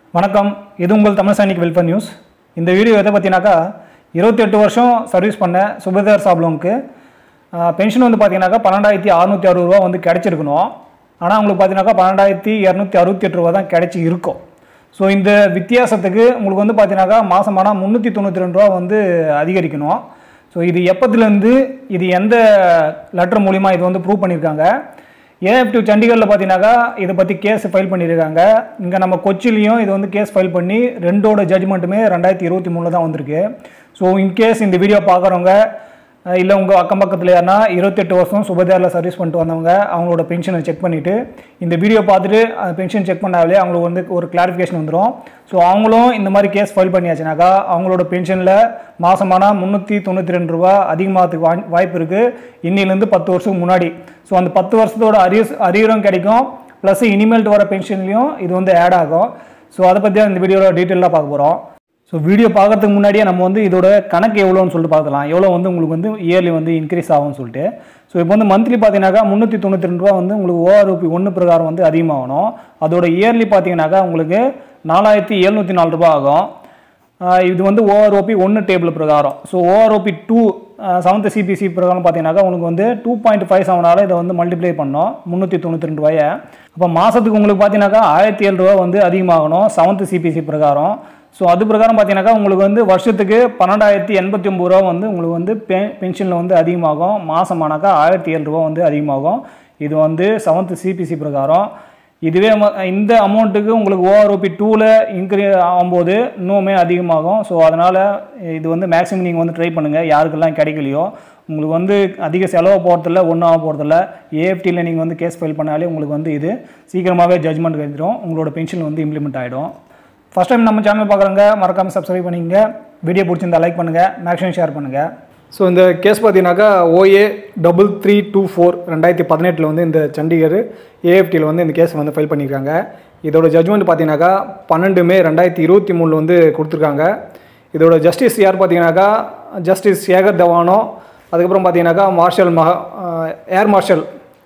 வணக்கம் இது உங்கள் தமிழ் சைனிக் வெல்ஃபேர் நியூஸ் இந்த வீடியோ எதை பற்றினாக்கா இருபத்தெட்டு வருஷம் சர்வீஸ் பண்ண சுபேதார் சாப்லோவுக்கு பென்ஷன் வந்து பார்த்தீங்கன்னாக்கா பன்னெண்டாயிரத்தி அறுநூற்றி அறுபது ரூபா வந்து கிடைச்சிருக்கணும் ஆனால் உங்களுக்கு பார்த்தீங்கன்னாக்கா பன்னெண்டாயிரத்தி இரநூத்தி அறுபத்தி எட்டு ரூபா தான் கிடைச்சி இருக்கும் ஸோ இந்த வித்தியாசத்துக்கு உங்களுக்கு வந்து பார்த்தீங்கன்னாக்கா மாதமானா முந்நூற்றி தொண்ணூற்றி ரெண்டு ரூபா வந்து அதிகரிக்கணும் ஸோ இது எப்பத்துலேருந்து இது எந்த லெட்டர் மூலிமா இது வந்து ப்ரூவ் பண்ணியிருக்காங்க ஏஎஃப்டி சண்டிகரில் பார்த்தீங்கன்னாக்கா இதை பற்றி கேஸ் ஃபைல் பண்ணியிருக்காங்க இங்கே நம்ம கொச்சிலையும் இது வந்து கேஸ் ஃபைல் பண்ணி ரெண்டோட ஜட்ஜ்மெண்ட்டுமே ரெண்டாயிரத்தி இருபத்தி மூணில் தான் வந்திருக்கு ஸோ இன்கேஸ் இந்த வீடியோ பார்க்குறவங்க இல்லை உங்கள் அக்கம் பக்கத்தில் யாருன்னா இருபத்தெட்டு வருஷம் சுபதாரில் சர்வீஸ் பண்ணிட்டு வந்தவங்க அவங்களோட பென்ஷனை செக் பண்ணிவிட்டு இந்த வீடியோ பார்த்துட்டு அந்த பென்ஷன் செக் பண்ணாலே அவங்களுக்கு வந்து ஒரு கிளாரிஃபிகேஷன் வந்துடும் ஸோ அவங்களும் இந்த மாதிரி கேஸ் ஃபைல் பண்ணியாச்சுனாக்கா அவங்களோட பென்ஷனில் மாதமானா முந்நூற்றி தொண்ணூற்றி ரெண்டு ரூபா அதிகமாகிறதுக்கு வாய் வாய்ப்பு இருக்குது இன்னிலேருந்து பத்து வருஷத்துக்கு முன்னாடி ஸோ அந்த பத்து வருஷத்தோட அரியஸ் அரியரும் கிடைக்கும் ப்ளஸ் இனிமேல்ட்டு வர பென்ஷன்லையும் இது வந்து ஆட் ஆகும் ஸோ அதை பற்றி தான் இந்த வீடியோவில் டீட்டெயிலாக பார்க்க போகிறோம் ஸோ வீடியோ பார்க்கறதுக்கு முன்னாடியே நம்ம வந்து இதோட கணக்கு எவ்வளோன்னு சொல்லிட்டு பார்க்கலாம் எவ்வளோ வந்து உங்களுக்கு வந்து இயர்லி வந்து இன்க்ரீஸ் ஆகும்னு சொல்லிட்டு ஸோ இப்போ வந்து மந்த்லி பார்த்தீங்கன்னாக்கா முந்நூற்றி தொண்ணூற்றி ரெண்டு ரூபா வந்து உங்களுக்கு ஓஆர்ஓபி ஒன்று பிரகாரம் வந்து அதிகமாகணும் அதோட இயர்லி பார்த்தீங்கன்னாக்கா உங்களுக்கு நாலாயிரத்தி எழுநூற்றி நாலு ரூபா ஆகும் ஆஹ் இது வந்து ஓஆர்ஓபி ஒன்று டேபிள் பிரகாரம் so OROP two seventh CPC பிரகாரம் பார்த்தீங்கன்னாக்கா உங்களுக்கு வந்து டூ பாயிண்ட் ஃபைவ் செவனால் இதை வந்து மல்டிப்ளை பண்ணோம் முந்நூற்றி தொண்ணூற்றி ரெண்டு ரூபாயை அப்போ மாதத்துக்கு உங்களுக்கு பார்த்தீங்கன்னாக்கா ஆயிரத்தி ஏழு ரூபா வந்து அதிகமாகணும் செவன்த் சிபிசி பிரகாரம் ஸோ அது பிரகாரம் பார்த்தீங்கன்னாக்கா உங்களுக்கு வந்து வருஷத்துக்கு பன்னெண்டாயிரத்தி எண்பத்தி ஒம்பது ரூபா வந்து உங்களுக்கு வந்து பெ பென்ஷனில் வந்து அதிகமாகும் மாதமானாக்கா ஆயிரத்தி ஏழு ரூபா வந்து அதிகமாகும் இது வந்து செவன்த் சிபிசி பிரகாரம் இதுவே ம- இந்த அமௌண்ட்டுக்கு உங்களுக்கு ஓஆர்ஓபி டூவில் இன்க்ரீ ஆகும்போது இன்னுமே அதிகமாகும் ஸோ அதனால் இது வந்து மேக்ஸிமம் நீங்கள் வந்து ட்ரை பண்ணுங்கள் யாருக்கெல்லாம் கிடைக்கலையோ உங்களுக்கு வந்து அதிக செலவு போகிறதில்ல ஒன்றும் ஆக போகிறதில்ல ஏஎஃப்டியில் நீங்கள் வந்து கேஸ் ஃபைல் பண்ணாலே உங்களுக்கு வந்து இது சீக்கிரமாகவே ஜட்ஜ்மெண்ட் கிடைச்சிடும் உங்களோட பென்ஷன் வந்து இம்ப்ளிமெண்ட் ஆகிடும் ஃபஸ்ட் டைம் நம்ம சேனல் பார்க்குறவங்க மறக்காமல் சப்ஸ்கிரைப் பண்ணிக்கங்க வீடியோ பிடிச்சிருந்தா லைக் பண்ணுங்கள் மேக்ஸிமம் ஷேர் பண்ணுங்கள் ஸோ இந்த கேஸ் பார்த்தீங்கன்னாக்கா OA double three two four ரெண்டாயிரத்தி பதினெட்டில் வந்து இந்த சண்டிகர் ஏஎஃப்டியில் வந்து இந்த கேஸ் வந்து ஃபைல் பண்ணியிருக்காங்க இதோட ஜட்ஜ்மெண்ட் பார்த்தீங்கன்னாக்கா பன்னெண்டு மே ரெண்டாயிரத்தி இருபத்தி மூணில் வந்து கொடுத்துருக்காங்க இதோட ஜஸ்டிஸ் யார் பார்த்தீங்கன்னாக்கா ஜஸ்டிஸ் சேகர் தவானோ அதுக்கப்புறம் பார்த்தீங்கன்னாக்கா மார்ஷல் மகா ஏர் மார்ஷல்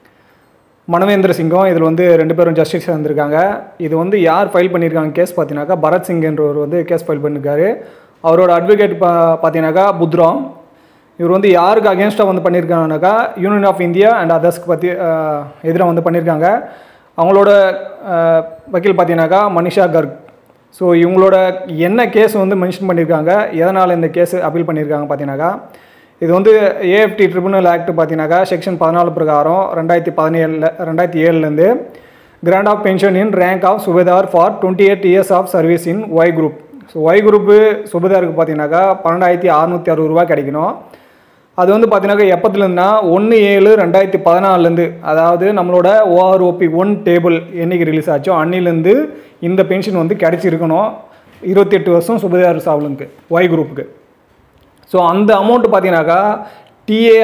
மனவேந்திர சிங்கம் இதில் வந்து ரெண்டு பேரும் ஜஸ்டிஸ் வந்திருக்காங்க இது வந்து யார் ஃபைல் பண்ணியிருக்காங்க கேஸ் பார்த்தீங்கன்னாக்கா பரத் சிங்ன்றவர் வந்து கேஸ் ஃபைல் பண்ணியிருக்காரு அவரோட அட்வொகேட் பா பார்த்தீங்கன்னாக்கா புத்ராம் இவர் வந்து யாருக்கு அகேன்ஸ்டாக வந்து பண்ணியிருக்காங்கனாக்கா யூனியன் ஆஃப் இந்தியா அண்ட் அதர்ஸ்க்கு பற்றி எதிராக வந்து பண்ணியிருக்காங்க அவங்களோட அஹ், வக்கீல் பார்த்தீங்கன்னாக்கா மனிஷா கர்க் ஸோ இவங்களோட என்ன கேஸ் வந்து மென்ஷன் பண்ணியிருக்காங்க எதனால் இந்த கேஸ் அப்பீல் பண்ணியிருக்காங்க பார்த்தீங்கன்னாக்கா இது வந்து ஏஎஃப்டி ட்ரிபுனல் ஆக்ட் பார்த்தீங்கன்னாக்கா செக்ஷன் பதினாலு பிரகாரம் ரெண்டாயிரத்தி பதினேழில் ரெண்டாயிரத்தி ஏழுலேருந்து grant of pension in rank of subedar for twenty eight years of service in Y group so Y group சுபேதாருக்கு பார்த்தீங்கன்னாக்கா பன்னெண்டாயிரத்தி அறநூற்றி அறுபது ரூபா கிடைக்கணும் அது வந்து பார்த்தீங்கன்னாக்கா எப்பத்துலேருந்துனா ஒன்று ஏழு ரெண்டாயிரத்தி பதினாலுலேருந்து அதாவது நம்மளோட ஓஆர்ஓபி ஒன் டேபிள் என்னைக்கு ரிலீஸ் ஆச்சோ அன்னிலேருந்து இந்த பென்ஷன் வந்து கிடைச்சிருக்கணும் இருபத்தெட்டு வருஷம் சுபதார் சாவலுக்கு ஒய் குரூப்புக்கு ஸோ அந்த அமௌண்ட் பார்த்தீங்கன்னாக்கா டிஏ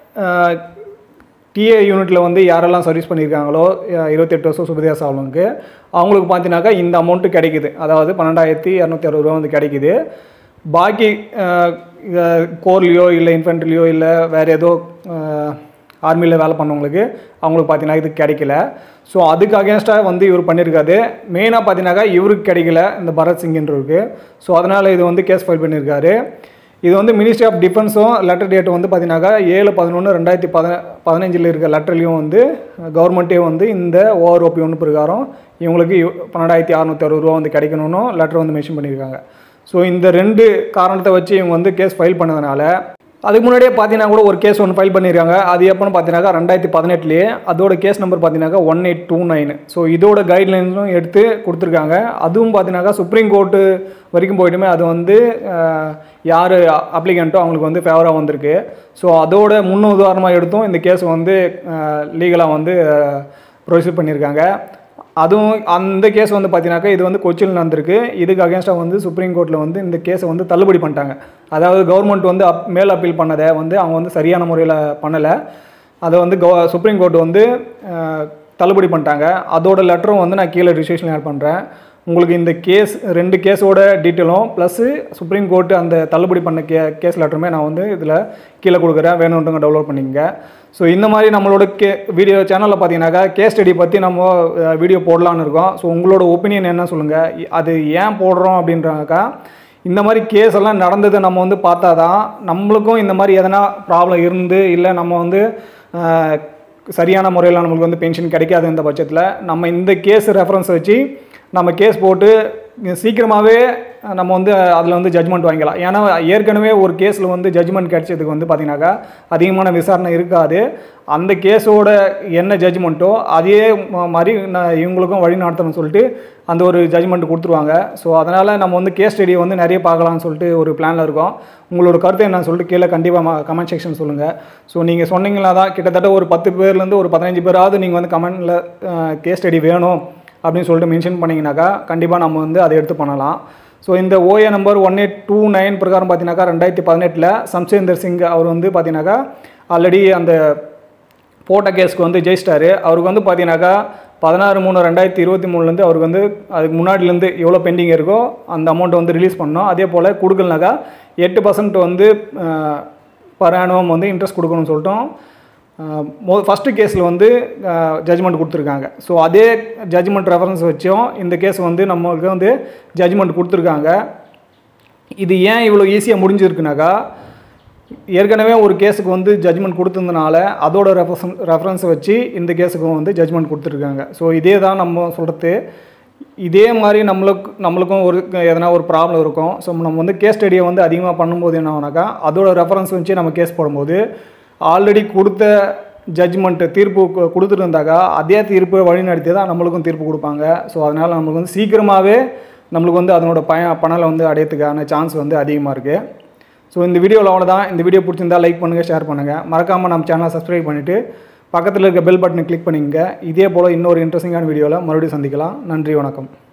டிஏ யூனிட்டில் வந்து யாரெல்லாம் சர்வீஸ் பண்ணியிருக்காங்களோ அஹ், இருபத்தெட்டு வருஷம் சுபதியா சாவலுக்கு அவங்களுக்கு பார்த்தீங்கன்னாக்கா இந்த அமௌண்ட்டு கிடைக்குது அதாவது பன்னெண்டாயிரத்தி இரநூத்தி அறுபது ரூபா வந்து கிடைக்குது பாக்கி கோர்லேயோ இல்லை இன்ஃபென்ட்ரிலையோ இல்லை வேறு ஏதோ ஆர்மியில் வேலை பண்ணவங்களுக்கு அவங்களுக்கு பார்த்தீங்கன்னா இது கிடைக்கல ஸோ அதுக்கு அகேன்ஸ்டாக வந்து இவர் பண்ணியிருக்காரு மெயினாக பார்த்தீங்கன்னாக்கா இவருக்கு கிடைக்கல இந்த பரத் சிங்ன்றவருக்கு ஸோ அதனால் இது வந்து கேஸ் ஃபைல் பண்ணியிருக்காரு இது வந்து மினிஸ்ட்ரி ஆஃப் டிஃபென்ஸும் லெட்டர் டேட் வந்து பார்த்தீங்கன்னாக்கா ஏழு பதினொன்று ரெண்டாயிரத்தி பத பதினஞ்சில் இருக்க லெட்டர்லையும் வந்து கவர்மெண்ட்டே வந்து இந்த ஓஆர்ஓபி ஒன்று பிரகாரம் இவங்களுக்கு இவ்- பன்னெண்டாயிரத்தி அறநூற்றி அறுபது ரூபா வந்து கிடைக்கணும்னு லெட்டர் வந்து மென்ஷன் பண்ணியிருக்காங்க ஸோ இந்த ரெண்டு காரணத்தை வச்சு இவங்க வந்து கேஸ் ஃபைல் பண்ணதுனால அதுக்கு முன்னாடியே பார்த்தீங்கன்னா கூட ஒரு கேஸ் ஒன்று ஃபைல் பண்ணியிருக்காங்க அது எப்போன்னு பார்த்தீங்கன்னாக்கா ரெண்டாயிரத்தி பதினெட்டுலேயே அதோட கேஸ் நம்பர் பார்த்தீங்கன்னாக்கா one eight two nine so இதோட கைட்லைன்ஸும் எடுத்து கொடுத்துருக்காங்க அதுவும் பார்த்தீங்கன்னாக்கா சுப்ரீம் கோர்ட்டு வரைக்கும் போயிட்டுமே அது வந்து அஹ், யார் அப்ளிகண்ட்டோ அவங்களுக்கு வந்து ஃபேவராக வந்திருக்கு ஸோ அதோட முன் உதாரணமாக எடுத்தும் இந்த கேஸ் வந்து லீகலாக வந்து ப்ரொசீட் பண்ணியிருக்காங்க அதுவும் அந்த கேஸ் வந்து பார்த்தீங்கன்னாக்கா இது வந்து கொச்சியில் நடந்திருக்கு இதுக்கு அகேன்ஸ்டாக வந்து சுப்ரீம் கோர்ட்டில் வந்து இந்த கேஸை வந்து தள்ளுபடி பண்ணிட்டாங்க அதாவது கவர்மெண்ட் வந்து அப் மேல் அப்பீல் பண்ணதை வந்து அவங்க வந்து சரியான முறையில் பண்ணலை அதை வந்து கவ சுப்ரீம் கோர்ட் வந்து அஹ், தள்ளுபடி பண்ணிட்டாங்க அதோட லெட்டரும் வந்து நான் கீழே ரிஜிஸ்ட்ரேஷன் ஆட் பண்ணுறேன் உங்களுக்கு இந்த கேஸ் ரெண்டு கேஸோட டீட்டெயிலும் ப்ளஸ்ஸு சுப்ரீம் கோர்ட்டு அந்த தள்ளுபடி பண்ண கே கேஸ் லெட்டருமே நான் வந்து இதில் கீழே கொடுக்குறேன் வேணுன்றவங்க டவுன்லோட் பண்ணிக்கங்க ஸோ இந்த மாதிரி நம்மளோட கே வீடியோ சேனலில் பார்த்தீங்கன்னாக்கா கேஸ் ஸ்டடி பற்றி நம்ம வீடியோ போடலான்னு இருக்கோம் ஸோ உங்களோட ஒப்பீனியன் என்ன சொல்லுங்கள் அது ஏன் போடுறோம் அப்படின்றாக்கா இந்த மாதிரி கேஸ் எல்லாம் நடந்தது நம்ம வந்து பார்த்தா தான் நம்மளுக்கும் இந்த மாதிரி எதனா ப்ராப்ளம் இருந்து இல்லை நம்ம வந்து ஆஹ், சரியான முறையில் நம்மளுக்கு வந்து பென்ஷன் கிடைக்காது இந்த பட்சத்தில் நம்ம இந்த கேஸ் ரெஃபரன்ஸ் வச்சு நம்ம கேஸ் போட்டு சீக்கிரமாகவே நம்ம வந்து அதில் வந்து ஜட்மெண்ட் வாங்கிக்கலாம் ஏன்னா ஏற்கனவே ஒரு கேஸில் வந்து ஜட்மெண்ட் கிடைச்சதுக்கு வந்து பார்த்தீங்கன்னாக்கா அதிகமான விசாரணை இருக்காது அந்த கேஸோட என்ன ஜட்ஜ்மெண்ட்டோ அதே ம- மாதிரி நான் இவங்களுக்கும் வழி நடத்தணும்னு சொல்லிட்டு அந்த ஒரு ஜட்ஜ்மெண்ட் கொடுத்துருவாங்க ஸோ அதனால் நம்ம வந்து கேஸ் ஸ்டடியை வந்து நிறைய பார்க்கலாம்னு சொல்லிட்டு ஒரு பிளானில் இருக்கோம் உங்களோட கருத்து என்னன்னு சொல்லிட்டு கீழே கண்டிப்பாக கமெண்ட் செக்ஷன் சொல்லுங்கள் ஸோ நீங்கள் சொன்னீங்களா தான் கிட்டத்தட்ட ஒரு பத்து பேர்லேருந்து ஒரு பதினஞ்சு பேராவது நீங்கள் வந்து கமெண்டில் கேஸ் ஸ்டடி வேணும் அப்படின்னு சொல்லிட்டு மென்ஷன் பண்ணிங்கனாக்கா கண்டிப்பாக நம்ம வந்து அதை எடுத்து பண்ணலாம் ஸோ இந்த OA number one eight two nine பிரகாரம் பார்த்தீங்கன்னாக்கா ரெண்டாயிரத்தி பதினெட்டில் சம்சேந்தர் சிங் அவர் வந்து பார்த்தீங்கன்னாக்கா ஆல்ரெடி அந்த போட்ட கேஸ்க்கு வந்து ஜெயிச்சிட்டாரு அவருக்கு வந்து பார்த்தீங்கன்னாக்கா பதினாறு மூணு ரெண்டாயிரத்தி இருபத்தி மூணுலேருந்து அவருக்கு வந்து அதுக்கு முன்னாடிலேருந்து எவ்வளோ பெண்டிங் இருக்கோ அந்த அமௌண்ட்டை வந்து ரிலீஸ் பண்ணோம் அதே போல் கொடுக்கலனாக்கா எட்டு பர்சன்ட் வந்து பர் ஆனுவம் வந்து இன்ட்ரெஸ்ட் கொடுக்கணும்னு சொல்லிட்டோம் மோ ஃபஸ்ட்டு கேஸில் வந்து ஜட்ஜ்மெண்ட் கொடுத்துருக்காங்க ஸோ அதே ஜட்ஜ்மெண்ட் ரெஃபரன்ஸ் வச்சும் இந்த கேஸ் வந்து நம்மளுக்கு வந்து ஜட்ஜ்மெண்ட் கொடுத்துருக்காங்க இது ஏன் இவ்வளோ ஈஸியாக முடிஞ்சிருக்குனாக்கா ஏற்கனவே ஒரு கேஸுக்கு வந்து ஜட்ஜ்மெண்ட் கொடுத்ததுனால அதோட ரெஃபரன்ஸ் ரெஃபரன்ஸை வச்சு இந்த கேஸுக்கும் வந்து ஜட்ஜ்மெண்ட் கொடுத்துருக்காங்க ஸோ இதே தான் நம்ம சொல்கிறது இதே மாதிரி நம்மளுக்கு நம்மளுக்கும் ஒரு எதனா ஒரு ப்ராப்ளம் இருக்கும் ஸோ நம்ம வந்து கேஸ் ஸ்டடியை வந்து அதிகமாக பண்ணும்போது என்ன ஆகுனாக்கா அதோட ரெஃபரன்ஸ் வச்சு நம்ம கேஸ் போடும்போது ஆல்ரெடி கொடுத்த ஜட்ஜ்மெண்ட்டு தீர்ப்பு கு- கொடுத்துருந்தாக்கா அதே தீர்ப்பு வழிநடத்தி தான் நம்மளுக்கும் தீர்ப்பு கொடுப்பாங்க ஸோ அதனால் நம்மளுக்கு வந்து சீக்கிரமாகவே நம்மளுக்கு வந்து அதனோட பய பணலை வந்து அடையறதுக்கான சான்ஸ் வந்து அதிகமாக இருக்குது ஸோ இந்த வீடியோவில் அவ்வளோதான் இந்த வீடியோ பிடிச்சிருந்தா லைக் பண்ணுங்கள் ஷேர் பண்ணுங்கள் மறக்காமல் நம்ம சேனலை சப்ஸ்கிரைப் பண்ணிவிட்டு பக்கத்தில் இருக்க பெல் பட்டனை கிளிக் பண்ணிக்கங்க இதே போல் இன்னொரு இன்ட்ரெஸ்டிங்கான வீடியோவில் மறுபடியும் சந்திக்கலாம் நன்றி வணக்கம்